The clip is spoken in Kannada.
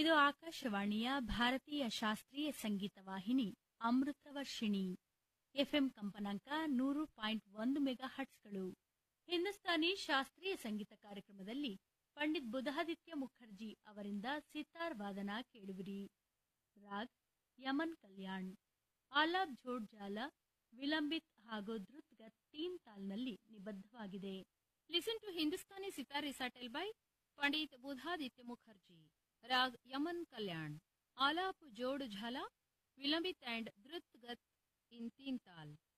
ಇದು ಆಕಾಶವಾಣಿಯ ಭಾರತೀಯ ಶಾಸ್ತ್ರೀಯ ಸಂಗೀತ ವಾಹಿನಿ ಅಮೃತವರ್ಷಿಣಿ ಎಫ್ಎಂ ಕಂಪನಾಂಕ ನೂರು ಪಾಯಿಂಟ್ ಒಂದು ಮೆಗಾ ಹಟ್ಸ್ಗಳು ಹಿಂದೂಸ್ತಾನಿ ಶಾಸ್ತ್ರೀಯ ಸಂಗೀತ ಕಾರ್ಯಕ್ರಮದಲ್ಲಿ ಪಂಡಿತ್ ಬುಧಾದಿತ್ಯ ಮುಖರ್ಜಿ ಅವರಿಂದ ಸಿತಾರ್ ವಾದನ ಕೇಳುವಿರಿ ರಾಗ್ ಯಮನ್ ಕಲ್ಯಾಣ್ ಆಲಾಬ್ ಝೋಡ್ ಜಾಲ ವಿಲಂಬಿತ್ ಹಾಗೂ ಧೃತ್ಗತ್ ತೀನ್ ತಾಲ್ನಲ್ಲಿ ನಿಬದ್ಧವಾಗಿದೆ Listen to Hindustani sitar recital by Pandit Budhaditya Mukherjee. Rag Yaman Kalyan. Alap Jod Jhala, Vilambit and Dhrut Gat in Teen Tal.